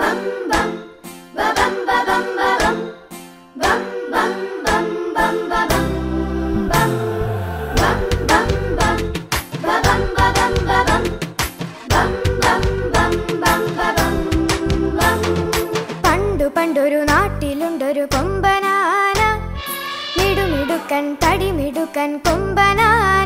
പണ്ടു പണ്ടൊരു നാട്ടിലുണ്ടൊരു കൊമ്പനാന മിടുമിടുക്കൻ തടിമിടുക്കൻ കൊമ്പനാന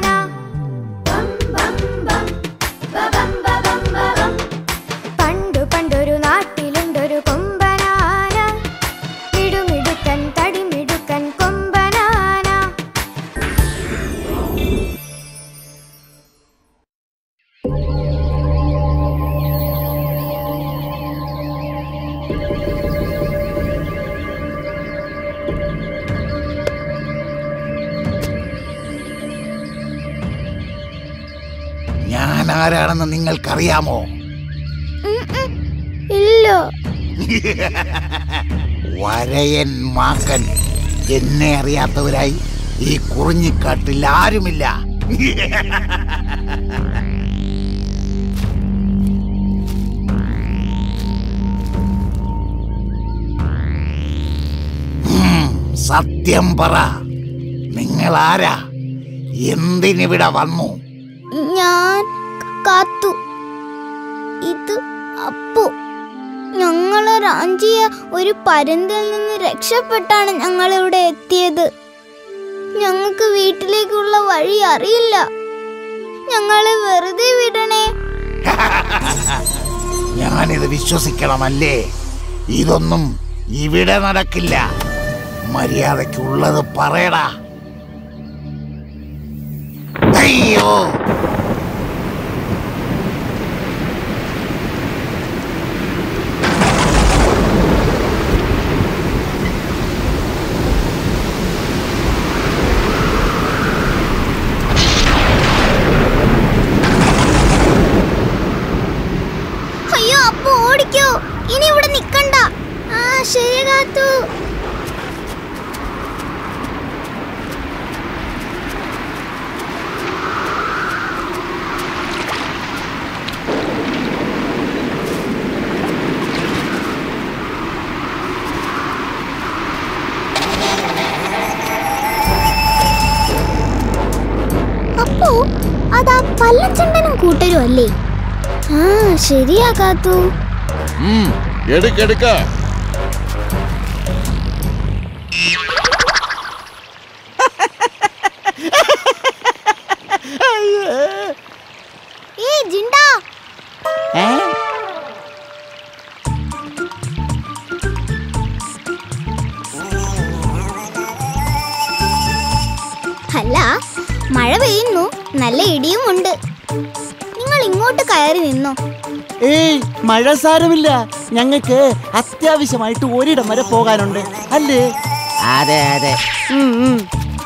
പണ്ടു പണ്ടൊരു നാട്ടിലുണ്ടൊരു കൊമ്പനാന മിടുമിടുക്കൻ തടിമിടുക്കൻ കൊമ്പനാന ഞാൻ ആരാണെന്ന് നിങ്ങൾക്കറിയാമോ ഇല്ല വരയൻ മാക്കൻ എന്നെ അറിയാത്തവരായി ഈ കുറിഞ്ഞിക്കാട്ടിൽ ആരുമില്ല ഉം, സത്യം പറ നിങ്ങൾ ആരാ എന്തിനിവിടെ വന്നു ഞാൻ കാത്തു ഇത് അപ്പു ഞങ്ങളെ റാഞ്ചിയ ഒരു പരുന്തിൽ നിന്ന് രക്ഷപ്പെട്ടാണ് ഞങ്ങൾ ഇവിടെ എത്തിയത് ഞങ്ങൾക്ക് വീട്ടിലേക്കുള്ള വഴി അറിയില്ല ഞങ്ങളെ വെറുതെ വിടണേ ഞാനിത് വിശ്വസിക്കണമല്ലേ ഇതൊന്നും ഇവിടെ നടക്കില്ല മര്യാദയ്ക്കുള്ളത് പറയടാ അയ്യോ അയ്യോ അപ്പു ഓടിക്കോ ഇനി ഇവിടെ നിക്കണ്ട ആ ശരി കാത്തു അപ്പു അതാ പല്ലച്ചണ്ടനും കൂട്ടരും അല്ലേ ആ ശരിയാ കാത്തു ഉം, എടുക്കെടുക്ക ഏ ജിണ്ടാ അല്ല മഴ പെയ്യുന്നു നല്ല ഇടിയും ഉണ്ട് നിങ്ങൾ ഇങ്ങോട്ട് കയറി നിന്നോ ഏയ് മഴ സാരമില്ല ഞങ്ങൾക്ക് അത്യാവശ്യമായിട്ട് ഒരിടം വരെ പോകാനുണ്ട് അല്ലേ അതെ അതെ ഉം, ഉം.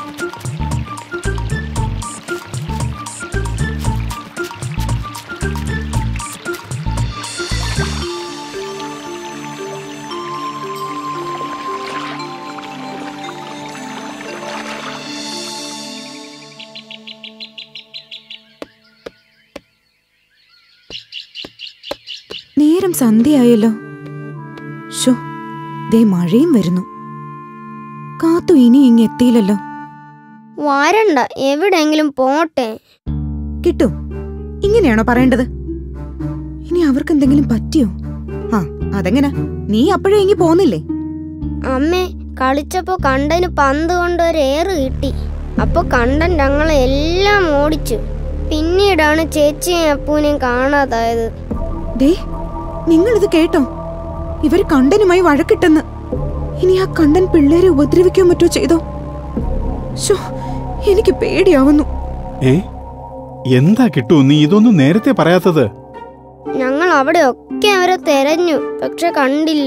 നേരം സന്ധ്യയായല്ലോ ഷോ ദേ മഴയും വരുന്നു കാത്തു ഇനി ഇങ്ങ് എത്തിയില്ലല്ലോ വാരണ്ട എവിടെങ്കിലും പോട്ടെ കിട്ടു ഇങ്ങനെയാണോ പറയേണ്ടത് ഇനി അവർക്ക് എന്തെങ്കിലും പറ്റിയോ ആ അതെങ്ങനാ നീ അപ്പോഴേ ഇങ്ങി പോന്നില്ലേ അമ്മേ കളിച്ചപ്പോ കണ്ടന് പന്ത് കൊണ്ട് ഒരു ഏറ് കിട്ടി അപ്പൊ കണ്ടൻ ഞങ്ങളെ എല്ലാം ഓടിച്ചു പിന്നീടാണ് ചേച്ചിയും അപ്പൂനെയും കാണാതായത് ദേ നിങ്ങൾ ഇത് കേട്ടോ ഇവര് കണ്ടനുമായി വഴക്കിട്ടെന്ന് ഇനി ആ കണ്ടൻ പിള്ളേരെ ഉപദ്രവിക്കോ മറ്റോ ചെയ്തോ ഷോ എനിക്ക് പേടിയാവുന്നു ഏ എന്താ കിട്ടു നീ ഇതൊന്നും നേരത്തെ പറയാത്തത് ഞങ്ങൾ അവിടെ ഒക്കെ അവരെ തെരഞ്ഞു പക്ഷെ കണ്ടില്ല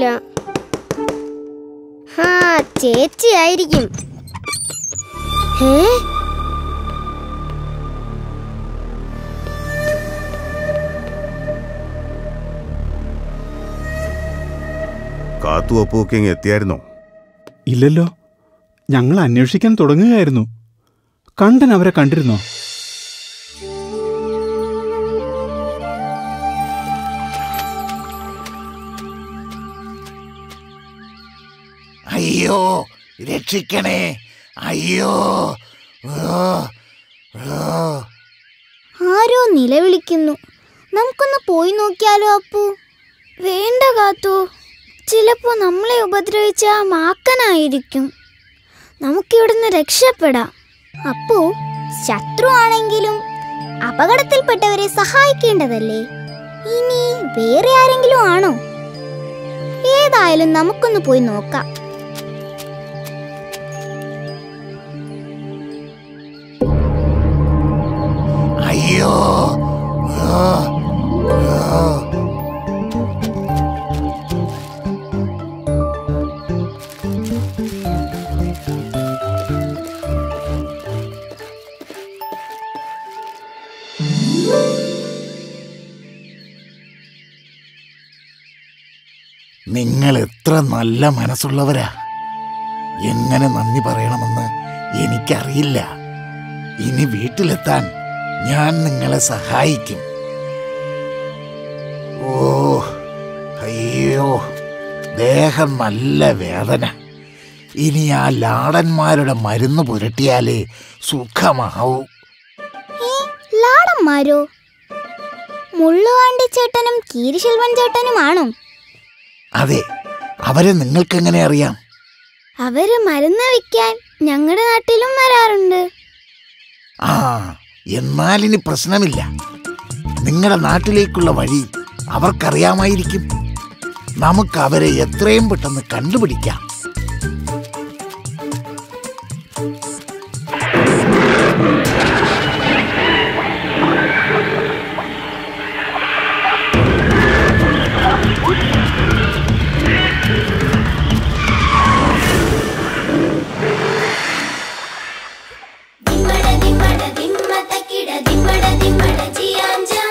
ഹാ ചേച്ചി ആയിരിക്കും ഏ കാത്തു അപ്പുവൊക്കെ ഇങ്ങ് എത്തിയായിരുന്നോ ഇല്ലല്ലോ ഞങ്ങൾ അന്വേഷിക്കാൻ തുടങ്ങുകയായിരുന്നു കണ്ടൻ അവരെ കണ്ടിരുന്നോ അയ്യോ രക്ഷിക്കണേ അയ്യോ ഓ, ഓ. ആരോ നിലവിളിക്കുന്നു നമുക്കൊന്ന് പോയി നോക്കിയാലോ അപ്പു വേണ്ട കാത്തു ചിലപ്പോ നമ്മളെ ഉപദ്രവിച്ച ആ മാക്കനായിരിക്കും നമുക്കിവിടുന്ന് രക്ഷപ്പെടാം അപ്പു ശത്രു ആണെങ്കിലും അപകടത്തിൽപ്പെട്ടവരെ സഹായിക്കേണ്ടതല്ലേ ഇനി വേറെ ആരെങ്കിലും ആണോ ഏതായാലും നമുക്കൊന്ന് പോയി നോക്കാം അയ്യോ ഓ, ഓ. നിങ്ങൾ എത്ര നല്ല മനസ്സുള്ളവരാ എങ്ങനെ നന്ദി പറയണമെന്ന് എനിക്കറിയില്ല ഇനി വീട്ടിലെത്താൻ ഞാൻ നിങ്ങളെ സഹായിക്കും ഓ അയ്യോ ദേഹം നല്ല വേദന ഇനി ആ ലാടന്മാരുടെ മരുന്ന് പുരട്ടിയാലേ സുഖമാവൂ ഏ, ലാടന്മാരോ മുള്ളുവാണ്ടി ചേട്ടനും കീരിശെൽവൻ ചേട്ടനുമാണോ അതെ അവരെ നിങ്ങൾക്കെങ്ങനെ അറിയാം അവര് മരുന്ന് വിൽക്കാൻ ഞങ്ങളുടെ നാട്ടിലും വരാറുണ്ട് ആ എന്നാലിനി പ്രശ്നമില്ല നിങ്ങളുടെ നാട്ടിലേക്കുള്ള വഴി അവർക്കറിയാമായിരിക്കും നമുക്ക് അവരെ എത്രയും പെട്ടെന്ന് കണ്ടുപിടിക്കാം ദിമ്മട ദിമ്മട ദിമ്മ തക്കിട ദിമ്മട ദിമ്മട ജിയാഞ്ചം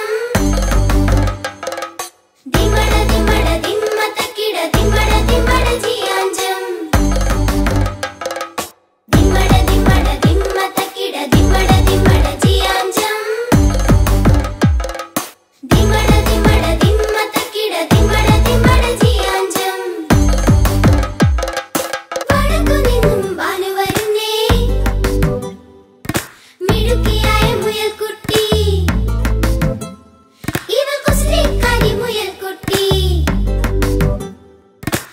ദിമ്മട ദിമ്മട ദിമ്മ തക്കിട ദിമ്മട ദിമ്മട ജിയാഞ്ചം ദിമ്മട ദിമ്മട ദിമ്മ തക്കിട ദിമ്മട ദിമ്മട ജിയാഞ്ചം ദിമ്മട ദിമ്മട ദിമ്മ തക്കിട ദിമ്മട ദിമ്മട ജിയാഞ്ചം വടക്കു നിന്നും വാനു വരുന്നേ മിടുക്കിയായ മുയൽക്കുട്ടി ഇവൾ കുസൃതിക്കാരി മുയൽക്കുട്ടി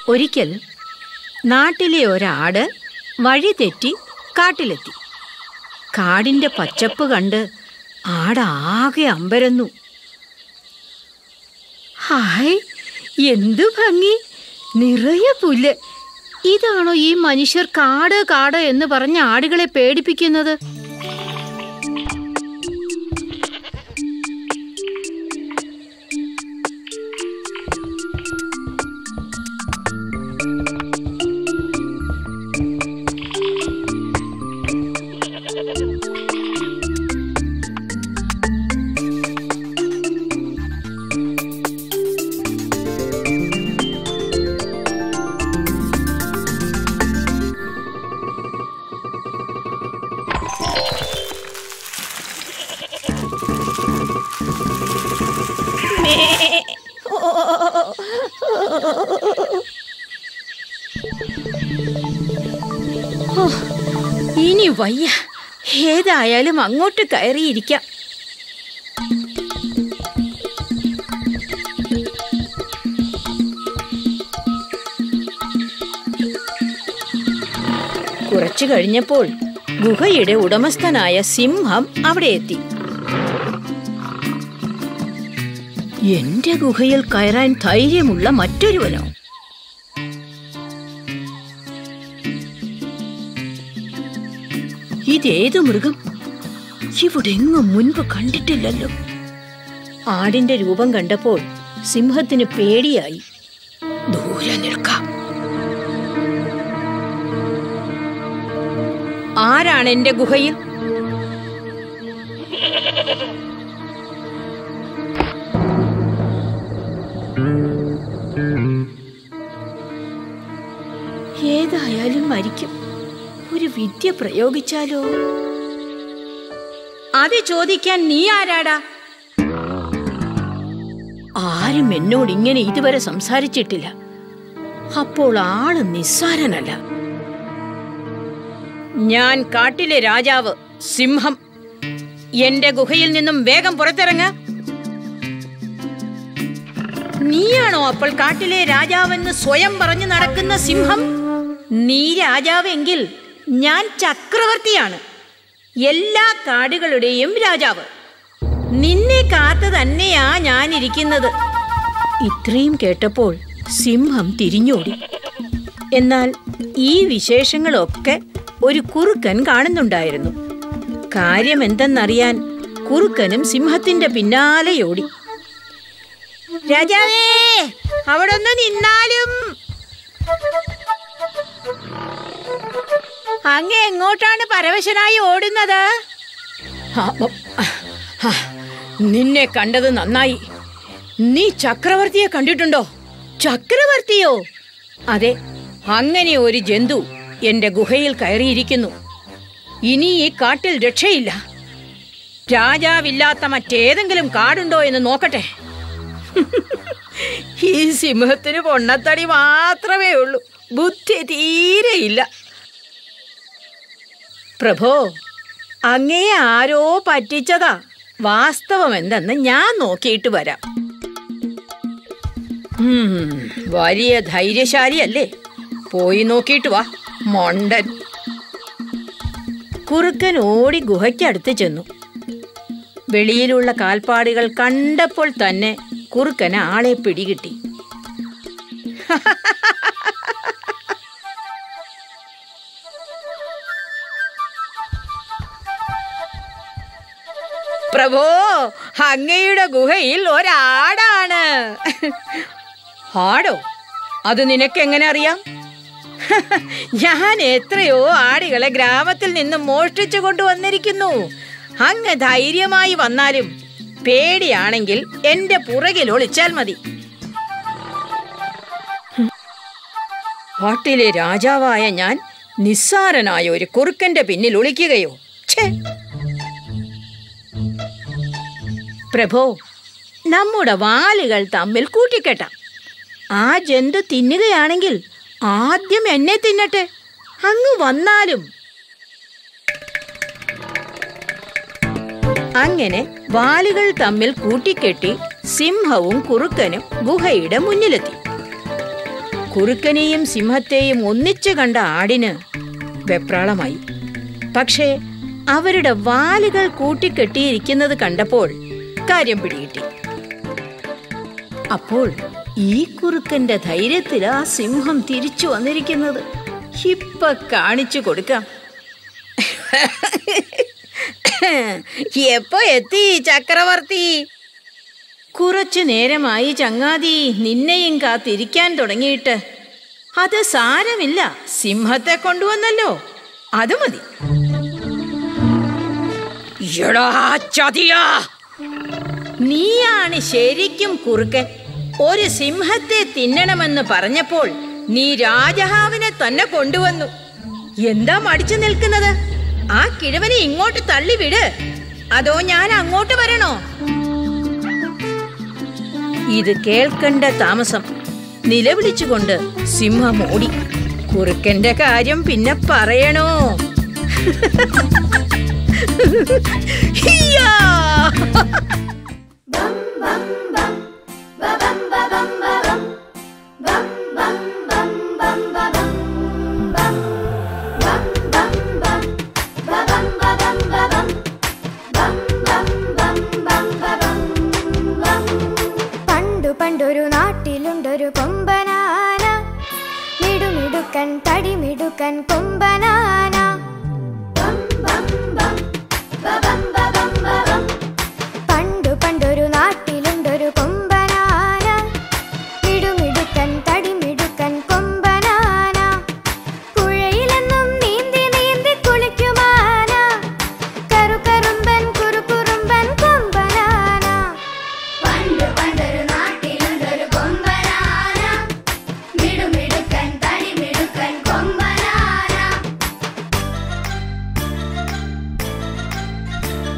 ഒരിക്കൽ നാട്ടിലെ ഒരാട് വഴി തെറ്റി കാട്ടിലെത്തി കാടിന്റെ പച്ചപ്പ് കണ്ട് ആടാകെ അമ്പരന്നു ഹായ് എന്തു ഭംഗി നിറയെ പുല്ല് ഇതാണോ ഈ മനുഷ്യർ കാട് കാട് എന്ന് പറഞ്ഞ ആടുകളെ പേടിപ്പിക്കുന്നത് ഓ, ഇനി വയ്യ ഏതായാലും അങ്ങോട്ട് കയറിയിരിക്കാം കുറച്ചു കഴിഞ്ഞപ്പോൾ ഗുഹയുടെ ഉടമസ്ഥനായ സിംഹം അവിടെ എത്തി എന്റെ ഗുഹയിൽ കയറാൻ ധൈര്യമുള്ള മറ്റൊരുവനോ ഇതേതു മൃഗം ഇവിടെങ്ങും മുൻപ് കണ്ടിട്ടില്ലല്ലോ ആടിന്റെ രൂപം കണ്ടപ്പോൾ സിംഹത്തിന് പേടിയായി ദൂരെ നിൽക്കാം ആരാണ് എന്റെ ഗുഹയിൽ ഏതായാലും മരിക്കും ഒരു വിദ്യ പ്രയോഗിച്ചാലോ അത് ചോദിക്കാൻ നീ ആരാടാ ആരും എന്നോട് ഇങ്ങനെ ഇതുവരെ സംസാരിച്ചിട്ടില്ല അപ്പോൾ ആള് നിസ്സാരനല്ല ഞാൻ കാട്ടിലെ രാജാവ് സിംഹം എന്റെ ഗുഹയിൽ നിന്നും വേഗം പുറത്തിറങ്ങ നീയാണോ അപ്പോൾ കാട്ടിലെ രാജാവെന്ന് സ്വയം പറഞ്ഞു നടക്കുന്ന സിംഹം നീ രാജാവെങ്കിൽ ഞാൻ ചക്രവർത്തിയാണ് എല്ലാ കാടുകളുടെയും രാജാവ് നിന്നെ കാത്തു തന്നെയാ ഞാൻ ഇരിക്കുന്നത് ഇത്രയും കേട്ടപ്പോൾ സിംഹം തിരിഞ്ഞോടി എന്നാൽ ഈ വിശേഷങ്ങളൊക്കെ ഒരു കുറുക്കൻ കാണുന്നുണ്ടായിരുന്നു കാര്യം എന്തെന്നറിയാൻ കുറുക്കനും സിംഹത്തിന്റെ പിന്നാലെയോടി രാജാവേ അവിടെ ഒന്ന് നിന്നാലും അങ്ങ് എങ്ങോട്ടാണ് പരവശനായി ഓടുന്നത് ആ, ഉം, ആ, നിന്നെ കണ്ടത് നന്നായി നീ ചക്രവർത്തിയെ കണ്ടിട്ടുണ്ടോ ചക്രവർത്തിയോ അതെ അങ്ങനെ ഒരു ജന്തു എന്റെ ഗുഹയിൽ കയറിയിരിക്കുന്നു ഇനി ഈ കാട്ടിൽ രക്ഷയില്ല രാജാവില്ലാത്ത മറ്റേതെങ്കിലും കാടുണ്ടോ എന്ന് നോക്കട്ടെ ഈ സിംഹത്തിന് പൊണ്ണത്തടി മാത്രമേ ഉള്ളൂ ബുദ്ധി തീരെയില്ല പ്രഭോ അങ്ങേ ആരോ പറ്റിച്ചതാ വാസ്തവം എന്തെന്ന് ഞാൻ നോക്കിയിട്ട് വരാം ഉം, വലിയ ധൈര്യശാലിയല്ലേ പോയി നോക്കിയിട്ട് വാ മൊണ്ടൻ കുറുക്കൻ ഓടി ഗുഹയ്ക്കടുത്ത് ചെന്നു വെളിയിലുള്ള കാൽപ്പാടുകൾ കണ്ടപ്പോൾ തന്നെ കുറുക്കന് ആളെ പിടികിട്ടി പ്രഭോ അങ്ങയുടെ ഗുഹയിൽ ഒരാടാണ് ആടോ അത് നിനക്കെങ്ങനെ അറിയാം ഞാൻ എത്രയോ ആടുകളെ ഗ്രാമത്തിൽ നിന്ന് മോഷ്ടിച്ചു കൊണ്ടുവന്നിരിക്കുന്നു അങ്ങ് ധൈര്യമായി വന്നാലും പേടിയാണെങ്കിൽ എന്റെ പുറകിൽ ഒളിച്ചാൽ മതി കാട്ടിലെ രാജാവായ ഞാൻ നിസ്സാരനായ ഒരു കുറുക്കന്റെ പിന്നിൽ ഒളിക്കുകയോ ഛേ പ്രഭോ നമ്മുടെ വാലുകൾ തമ്മിൽ കൂട്ടിക്കെട്ടാം ആ ജന്തു തിന്നുകയാണെങ്കിൽ ആദ്യം എന്നെ തിന്നട്ടെ അങ്ങ് വന്നാലും അങ്ങനെ വാലുകൾ തമ്മിൽ കൂട്ടിക്കെട്ടി സിംഹവും കുറുക്കനും ഗുഹയുടെ മുന്നിലെത്തി കുറുക്കനെയും സിംഹത്തെയും ഒന്നിച്ചു കണ്ട ആടിന് വെപ്രാളമായി പക്ഷേ അവരുടെ വാലുകൾ കൂട്ടിക്കെട്ടിയിരിക്കുന്നത് കണ്ടപ്പോൾ കാര്യം പിടികിട്ടി അപ്പോൾ ഈ കുറുക്കന്റെ ധൈര്യത്തിൽ ആ സിംഹം തിരിച്ചു വന്നിരിക്കുന്നത് ഇപ്പൊ കാണിച്ചു കൊടുക്കാം എപ്പോ എത്തി ചക്രവർത്തി കുറച്ചു നേരമായി ചങ്ങാതി നിന്നെയും കാത്തിരിക്കാൻ തുടങ്ങിയിട്ട് അത് സാരമില്ല സിംഹത്തെ കൊണ്ടുവന്നല്ലോ അത് മതി എടാ ചതിയാ നീയാണ് ശരിക്കും കുറുക്കൻ ഒരു സിംഹത്തെ തിന്നണമെന്ന് പറഞ്ഞപ്പോൾ നീ രാജഹാവിനെ തന്നെ കൊണ്ടുവന്നു എന്താ മടിച്ചു നിൽക്കുന്നത് ആ കിഴവനെ ഇങ്ങോട്ട് തള്ളിവിട് അതോ ഞാൻ അങ്ങോട്ട് വരണോ ഇത് കേൾക്കണ്ട താമസം നിലവിളിച്ചുകൊണ്ട് സിംഹം ഓടി കുറുക്കന്റെ കാര്യം പിന്നെ പറയണോ ഹിയ്യാ! പണ്ടു പണ്ടൊരു നാട്ടിലുണ്ടൊരു കൊമ്പനാന മിടുമിടുക്കൻ തടിമിടുക്കൻ കൊമ്പനാന പണ്ടു പണ്ടൊരു നാട്ടിലുണ്ടൊരു കൊമ്പനാന മിടുമിടുക്കൻ തടിമിടുക്കൻ കൊമ്പനാന പുഴയിലെന്നും നീന്തി നീന്തി കുളിക്കുമാന കറുകറുമ്പൻ കുറുകുറുമ്പൻ കൊമ്പനാന പണ്ട് പണ്ടൊരു നാട്ടിലുണ്ടൊരു കൊമ്പനാന മിടുമിടുക്കൻ തടിമിടുക്കൻ കൊമ്പനാന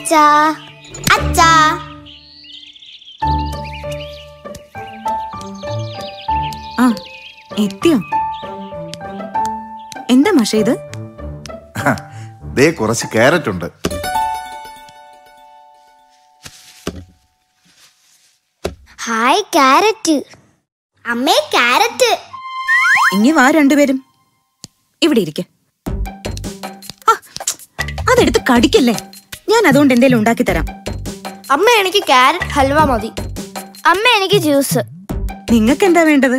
അച്ഛാ അച്ഛാ ആ എത്തിയോ എന്താ മാഷ ഇത് ദേ കുറച്ച് ക്യാരറ്റ് ഉണ്ട് ഹായ് ക്യാരറ്റ് അമ്മേ ക്യാരറ്റ് ഇങ്ങി വാ രണ്ടുപേരും ഇവിടെ ഇരിക്കെ ആ, അതെടുത്ത് കടിക്കല്ലേ ഞാൻ അതുകൊണ്ട് എന്തേലും ഉണ്ടാക്കി തരാം അമ്മ എനിക്ക് ക്യാരറ്റ് ഹൽവ മതി അമ്മ എനിക്ക് ജ്യൂസ് നിങ്ങൾക്ക് എന്താ വേണ്ടത്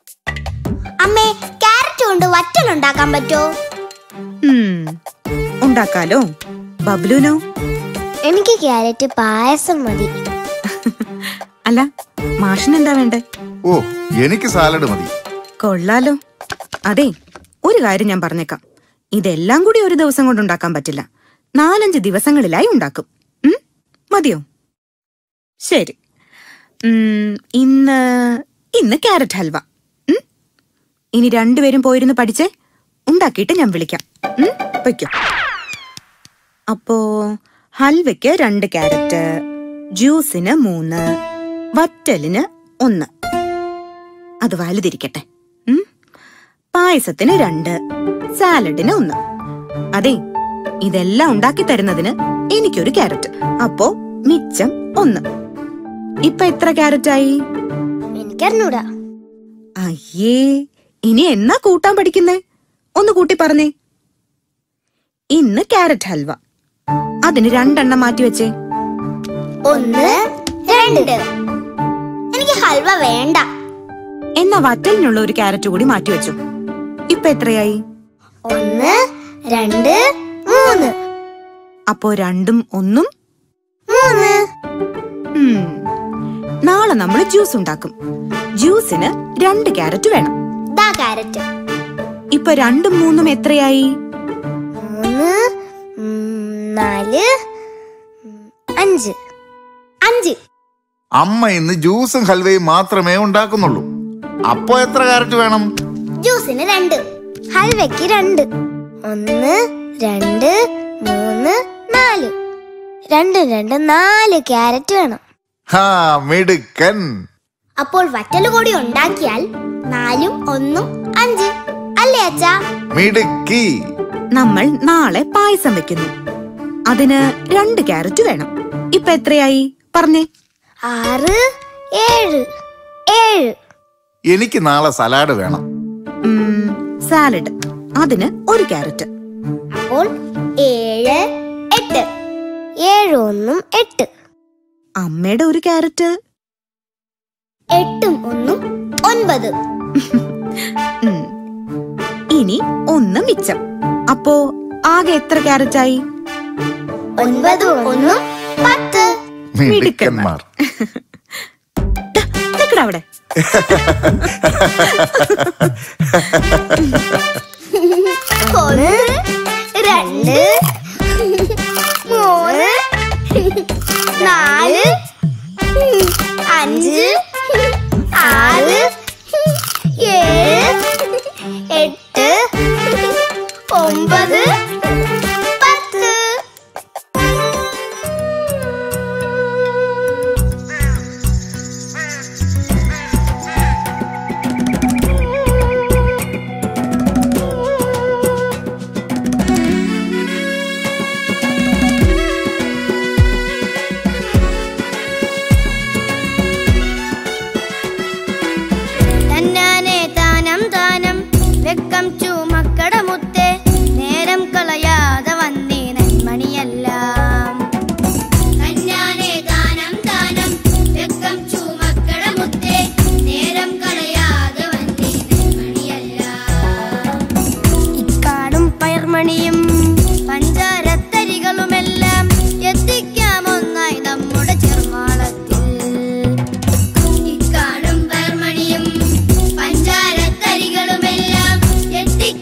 അമ്മേ ക്യാരറ്റ് കൊണ്ട് വറ്റൽ ഉണ്ടാക്കാൻ പറ്റുമോ ഉം, ഉണ്ടാക്കാലോ ബബ്ലുനോ എനിക്ക് ക്യാരറ്റ് പായസം മതി അല്ല മാഷിന് എന്താ വേണ്ടേ ഓ എനിക്ക് സാലഡ് മതി കൊള്ളാലോ അതെ ഒരു കാര്യം ഞാൻ പറഞ്ഞേക്കാം ഇതെല്ലാം കൂടി ഒരു ദിവസം കൊണ്ട് ഉണ്ടാക്കാൻ പറ്റില്ല നാലഞ്ച് ദിവസങ്ങളിലായി ഉണ്ടാക്കും ഉം? മതിയോ ശരി ഉം, ഇന്ന് ഇന്ന് ക്യാരറ്റ് ഹൽവ ഉം? ഇനി രണ്ടുപേരും പോയിരുന്ന് പഠിച്ചേ ഉണ്ടാക്കിയിട്ട് ഞാൻ വിളിക്കാം ഉം? പൊയ്ക്കോ അപ്പോ ഹൽവയ്ക്ക് രണ്ട് ക്യാരറ്റ് ജ്യൂസിന് മൂന്ന് വറ്റലിന് ഒന്ന് അത് വലുതിരിക്കട്ടെ ഉം? പായസത്തിന് രണ്ട് സാലഡിന് ഒന്ന് അതെ ഇതെല്ലാം ഉണ്ടാക്കി തരുന്നതിന് എനിക്കൊരു ക്യാരറ്റ് അപ്പോ മിച്ചം ഒന്ന് ഇപ്പൊ എത്ര ക്യാരറ്റ് ആയി എനിക്കറിഞ്ഞൂടാ അയ്യേ ഇനി എന്നാ കൂട്ടാൻ പഠിക്കുന്നേ ഒന്ന് കൂട്ടി പറഞ്ഞേ ഇന്ന് ക്യാരറ്റ് ഹൽവ അതിന് രണ്ടെണ്ണം മാറ്റി വെച്ചേ ഒന്ന് രണ്ട് എനിക്ക് ഹൽവ വേണ്ട എന്നാ വറ്റലിനുള്ള ഒരു ക്യാരറ്റ് കൂടി മാറ്റി വെച്ചു ഇപ്പൊ എത്രയായി ഒന്ന് രണ്ട് മൂന്ന് അപ്പോ രണ്ടും ഒന്നും മൂന്ന് ഉം. നാളെ നമ്മൾ ജ്യൂസ് ഉണ്ടാക്കും ജ്യൂസിന് രണ്ട് ക്യാരറ്റ് വേണം ദാ ക്യാരറ്റ് ഇപ്പൊ രണ്ടും മൂന്നും എത്രയായി മൂന്ന് ഉം, നാല് ഉം, അഞ്ച് അഞ്ച് അമ്മ ഇന്ന് ജ്യൂസും ഹൽവയും മാത്രമേ ഉണ്ടാക്കുന്നുള്ളൂ അപ്പോ എത്ര ക്യാരറ്റ് വേണം ജ്യൂസിന് രണ്ട് ഹൽവയ്ക്ക് രണ്ട് ഒന്ന് രണ്ട് മൂന്ന് നാല് രണ്ട് രണ്ട് നാല് ക്യാരറ്റ് വേണം ഹാ മിടുക്കൻ അപ്പോൾ വറ്റല് കൂടി ഉണ്ടാക്കിയാൽ നാലും ഒന്നും അഞ്ച് അല്ലേ അച്ഛാ മിടുക്കി നമ്മൾ നാളെ പായസം വെക്കുന്നു അതിന് രണ്ട് ക്യാരറ്റ് വേണം ഇപ്പൊ എത്രയായി പറഞ്ഞേ ആറ് ഏഴ് ഏഴ് എനിക്ക് നാളെ സലാഡ് വേണം ഉം, സാലഡ് അതിന് ഒരു ക്യാരറ്റ് അപ്പോൾ ഏഴ് എട്ട് ഏഴ് ഒന്നും എട്ട് അമ്മയുടെ ഒരു ക്യാരറ്റ് എട്ടും ഒന്നും ഒൻപത് ഉം. ഇനി ഒന്ന് മിച്ചം അപ്പോ ആകെ എത്ര ക്യാരറ്റ് ആയി ഒൻപതും ഒന്നും പത്ത് മിടുക്കന്മാർ നിക്കടാ അവിടെ ഒന്ന് രണ്ട് മൂന്ന് നാല് അഞ്ച് ആറ് ഏഴ് എട്ട് ഒമ്പത് പത്ത് തന്നാനെ താനം താനം വെക്കം ചൂമക്കട മുത്തേ നേരം കളയാതെ വന്നേ നന്മണിയെല്ലാം തന്നാനെ താനം താനം വെക്കം ചൂമക്കട മുത്തേ നേരം കളയാതെ വന്നേ നന്മണിയെല്ലാം ഇക്കാടും പയർമണിയും പഞ്ചാരത്തരികളുമെല്ലാം എത്തിക്കാം ഒന്നായി നമ്മുടെ ചെറുമാളത്തിൽ ഇക്കാടും പയർമണിയും പഞ്ചാരത്തരികളുമെല്ലാം എത്തിക്കാം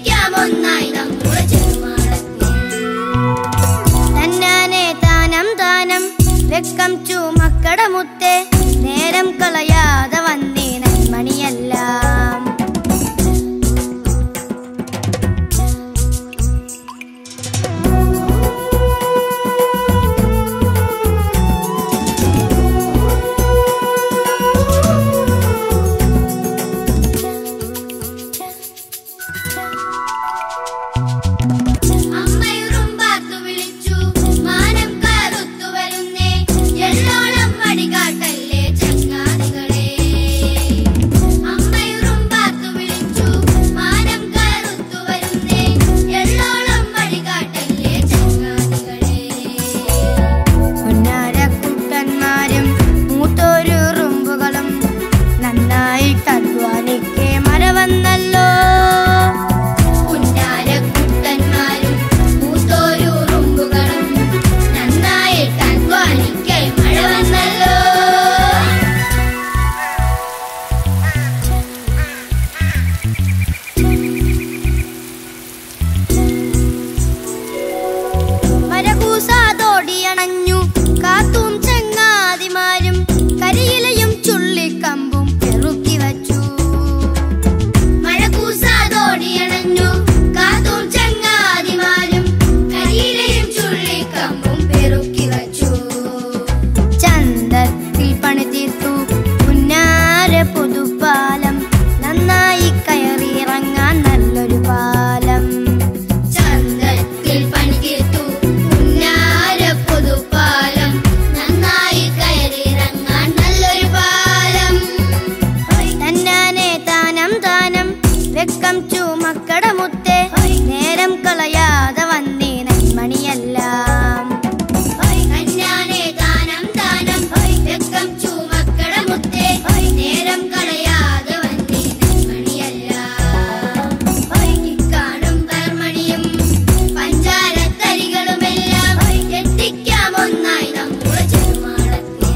വെക്കം ചൂമക്കട മുത്തേ നേരം കളയാതെ വന്നേ നന്മണിയെല്ലാം കന്യാനെ ദാനം ദാനം വെക്കം ചൂമക്കട മുത്തേ നേരം കളയാതെ വന്നേ നന്മണിയെല്ലാം കാണും പർമണിയും പഞ്ചാരത്തരികളുമെല്ലാം എത്തിക്കാം ഒന്നായി നമ്മുടെ ചെറുമാളത്തിൽ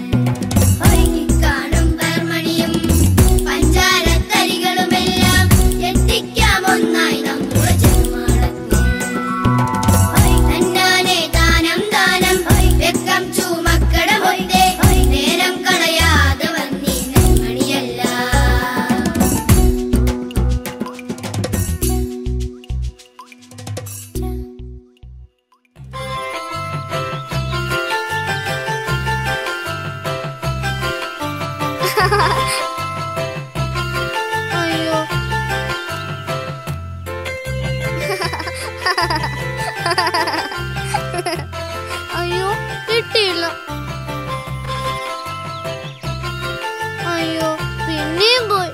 കാണും പർമണിയും പഞ്ചാരത്തരികളുമെല്ലാം എത്തിക്കാം ഒന്നായി നമ്മുടെ ചെറുമാളത്തിൽ തന്നാനെ ദാനം ദാനം വെക്കം ചൂമക്കട മുത്തേ നേരം കളയാതെ വന്നീ നന്മണിയെല്ലാം അയ്യോ അയ്യോ കിട്ടിയില്ല അയ്യോ പിന്നെയും പോയി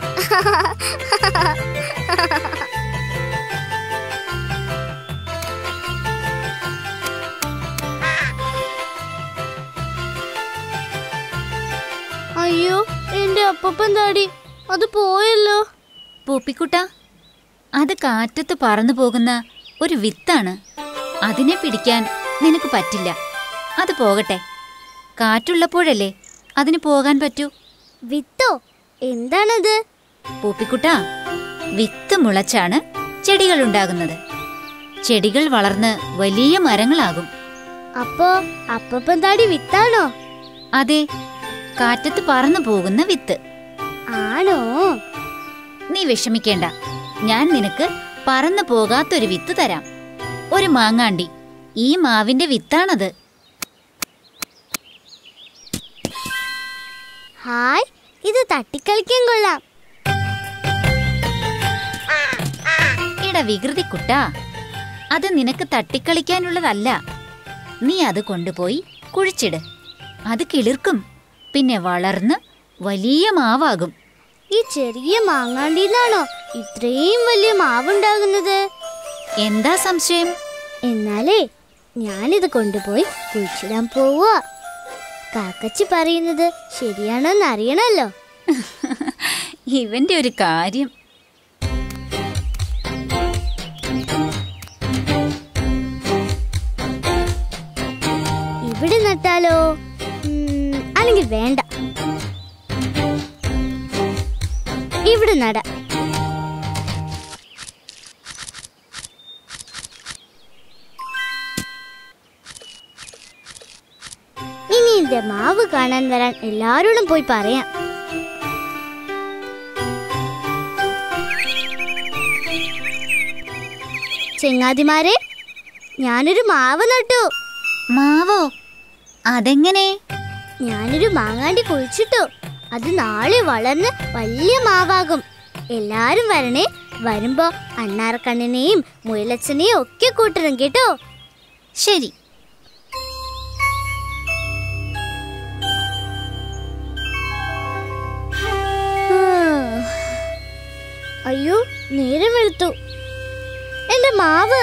അയ്യോ എന്റെ അപ്പപ്പൻ താടി അത് പോയല്ലോ പൂപ്പിക്കുട്ട അത് കാറ്റത്ത് പറന്നു പോകുന്ന ഒരു വിത്താണ് അതിനെ പിടിക്കാൻ നിനക്ക് പറ്റില്ല അത് പോകട്ടെ കാറ്റുള്ളപ്പോഴല്ലേ അതിന് പോകാൻ പറ്റൂ വിത്തോ എന്താണത് പൂപ്പിക്കുട്ട വിത്ത് മുളച്ചാണ് ചെടികൾ ഉണ്ടാകുന്നത് ചെടികൾ വളർന്ന് വലിയ മരങ്ങളാകും അപ്പോ അപ്പപ്പൻ താടി വിത്താണോ അതെ കാറ്റത്ത് പറന്നു പോകുന്ന വിത്ത് ആണോ നീ വിഷമിക്കേണ്ട ഞാൻ നിനക്ക് പറന്നു പോകാത്തൊരു വിത്ത് തരാം ഒരു മാങ്ങാണ്ടി ഈ മാവിന്റെ വിത്താണത് ഹായ് ഇത് തട്ടിക്കളിക്കാൻ കൊള്ളാം ഇട വികൃതി കുട്ടാ അത് നിനക്ക് തട്ടിക്കളിക്കാനുള്ളതല്ല നീ അത് കൊണ്ടുപോയി കുഴിച്ചിട് അത് കിളിർക്കും പിന്നെ വളർന്ന് വലിയ മാവാകും ഈ ചെറിയ മാങ്ങാണ്ടിന്നാണോ ഇത്രയും വലിയ മാവുണ്ടാകുന്നത് എന്താ സംശയം എന്നാലേ ഞാനിത് കൊണ്ടുപോയി കുഴിച്ചിടാൻ പോവുക കാക്കച്ചി പറയുന്നത് ശരിയാണോന്ന് അറിയണല്ലോ ഇവന്റെ ഒരു കാര്യം ഇവിടെ നട്ടാലോ ഉം, അല്ലെങ്കിൽ വേണ്ട ഇവിടെ നടാം ഇനി എന്റെ മാവ് കാണാൻ വരാൻ എല്ലാരോടും പോയി പറയാം ചെങ്ങാതിമാരെ ഞാനൊരു മാവ് നട്ടു മാവോ അതെങ്ങനെ ഞാനൊരു മാങ്ങാണ്ടി കുഴിച്ചിട്ടു അത് നാളെ വളർന്ന് വലിയ മാവാകും എല്ലാരും വരണേ വരുമ്പോ അണ്ണാറക്കണ്ണിനെയും മുയലച്ചനെയും ഒക്കെ കൂട്ടണം കേട്ടോ ശരി അയ്യോ നേരം വെളുത്തു എന്റെ മാവ്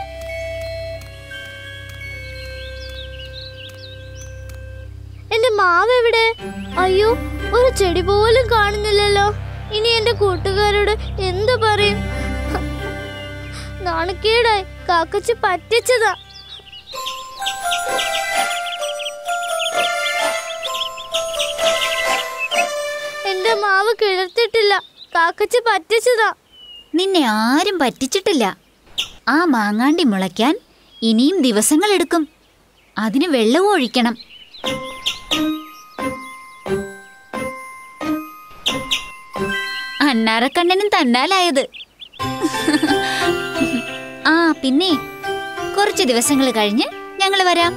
എന്റെ മാവ് എവിടെ അയ്യോ ഒരു ചെടി പോലും കാണുന്നില്ലല്ലോ ഇനി എന്റെ കൂട്ടുകാരോട് എന്തു പറയും നാണക്കേടായി കാക്കച്ച് പറ്റിച്ചതാ എന്റെ മാവ് കിളർത്തിട്ടില്ല കാക്കച്ച് പറ്റിച്ചതാ നിന്നെ ആരും പറ്റിച്ചിട്ടില്ല ആ മാങ്ങാണ്ടി മുളയ്ക്കാൻ ഇനിയും ദിവസങ്ങളെടുക്കും അതിന് വെള്ളവും ഒഴിക്കണം അണ്ണാറക്കണ്ണനും തന്നാലായത് ആ പിന്നെ കുറച്ച് ദിവസങ്ങൾ കഴിഞ്ഞ് ഞങ്ങൾ വരാം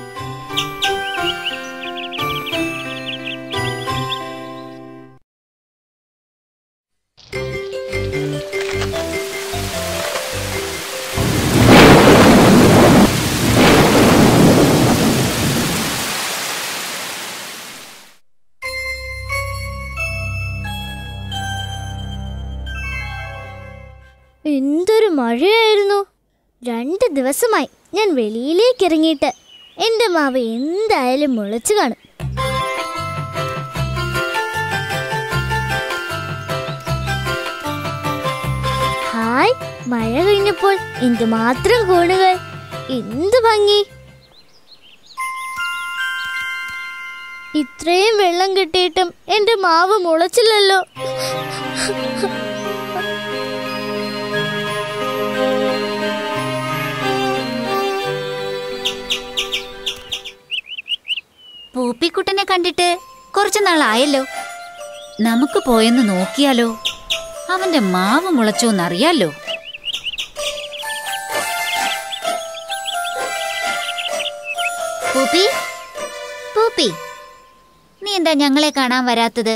എന്തൊരു മഴയായിരുന്നു രണ്ട് ദിവസമായി ഞാൻ വെളിയിലേക്ക് ഇറങ്ങിയിട്ട് എൻ്റെ മാവ് എന്തായാലും മുളച്ചു കാണും ഹായ് മഴ കഴിഞ്ഞപ്പോൾ എന്തുമാത്രം കൂണുകൾ എന്ത് ഭംഗി ഇത്രയും വെള്ളം കിട്ടിയിട്ടും എൻ്റെ മാവ് മുളച്ചില്ലല്ലോ പൂപ്പിക്കുട്ടനെ കണ്ടിട്ട് കുറച്ചു നാളായല്ലോ നമുക്ക് പോയെന്ന് നോക്കിയാലോ അവന്റെ മാവ് മുളച്ചോന്നറിയാലോ പൂപ്പി പൂപ്പി നീ എന്താ ഞങ്ങളെ കാണാൻ വരാത്തത്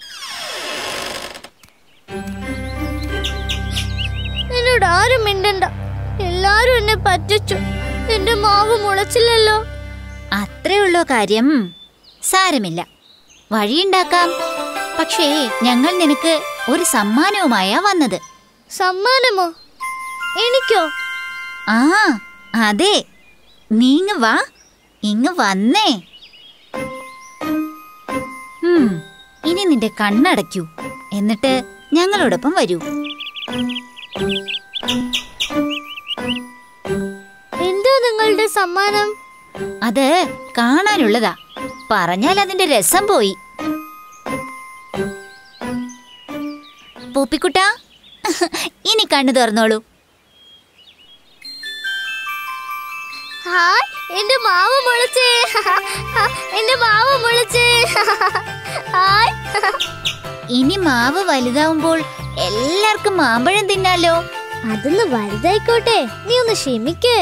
എന്നോട് ആരും മിണ്ടണ്ട എല്ലാരും എന്നെ പറ്റിച്ചു എന്റെ മാവ് മുളച്ചില്ലല്ലോ അത്രേ ഉള്ളോ കാര്യം സാരമില്ല വഴിയുണ്ടാക്കാം പക്ഷേ ഞങ്ങൾ നിനക്ക് ഒരു സമ്മാനവുമായാ വന്നത് സമ്മാനമോ എനിക്കോ ആ അതെ നീങ്ങ് വാ ഇങ്ങ് വന്നേ ഉം, ഇനി നിന്റെ കണ്ണടയ്ക്കൂ എന്നിട്ട് ഞങ്ങളോടൊപ്പം വരൂ എന്താ നിങ്ങളുടെ സമ്മാനം അത് കാണാനുള്ളതാ പറഞ്ഞാൽ അതിന്റെ രസം പോയി പൂപ്പിക്കുട്ട ഇനി കണ്ണു തുറന്നോളൂ ഹായ് എന്റെ മാവ് മുളച്ചേ എന്റെ മാവ് മുളച്ചേ ഹായ് ഇനി മാവ് വലുതാവുമ്പോൾ എല്ലാവർക്കും മാമ്പഴം തിന്നാലോ അതൊന്ന് വലുതായിക്കോട്ടെ നീ ഒന്ന് ക്ഷമിക്കേ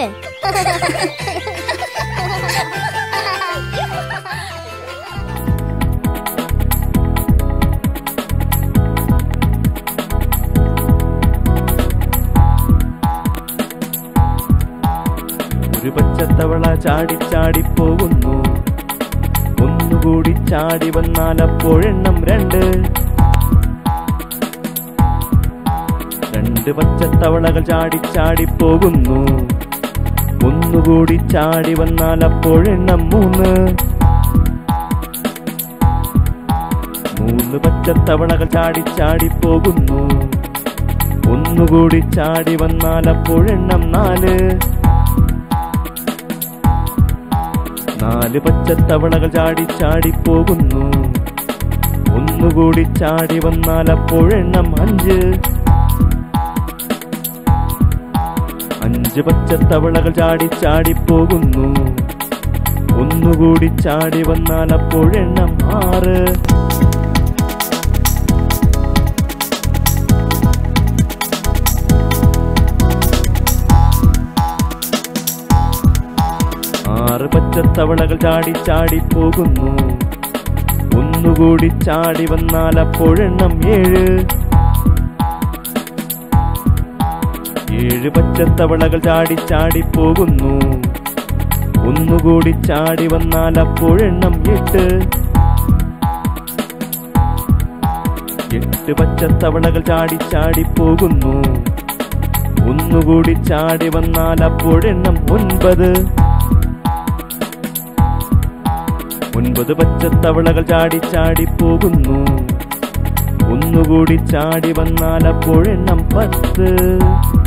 ഒരു പച്ചത്തവള ചാടി ചാടി പോകുന്നു ഒന്നുകൂടി ചാടി വന്നാൽ അപ്പോഴെണ്ണം രണ്ട് രണ്ട് പച്ചത്തവളകൾ ചാടി ചാടി പോകുന്നു ഒന്നുകൂടി ചാടി വന്നാൽ അപ്പോഴെണ്ണം മൂന്ന് മൂന്ന് പച്ചത്തവളകൾ ചാടി ചാടി പോകുന്നു ഒന്നുകൂടി ചാടി വന്നാൽ അപ്പോഴെണ്ണം നാല് നാല് പച്ചത്തവളകൾ ചാടി ചാടി പോകുന്നു ഒന്നുകൂടി ചാടി വന്നാൽ അപ്പോഴെണ്ണം അഞ്ച് അഞ്ച് പച്ചത്തവളകൾ ചാടി ചാടി പോകുന്നു ഒന്നുകൂടി ചാടി വന്നാൽ അപ്പോഴെണ്ണം ആറ് ആറ് പച്ചത്തവളകൾ ചാടി ചാടി പോകുന്നു ഒന്നുകൂടി ചാടി വന്നാൽ അപ്പോഴെണ്ണം ഏഴ് ഏഴ് പച്ചത്തവളകൾ ചാടി ചാടി പോകുന്നു ഒന്നുകൂടി ചാടി വന്നാൽ അപ്പോഴെണ്ണം എട്ട് എട്ട് പച്ചത്തവളകൾ ചാടി ചാടി പോകുന്നു ഒന്നുകൂടി ചാടി വന്നാൽ അപ്പോഴെണ്ണം ഒൻപത് ഒൻപത് പച്ചത്തവളകൾ ചാടി ചാടി പോകുന്നു ഒന്നുകൂടി ചാടി വന്നാൽ അപ്പോഴെണ്ണം പത്ത്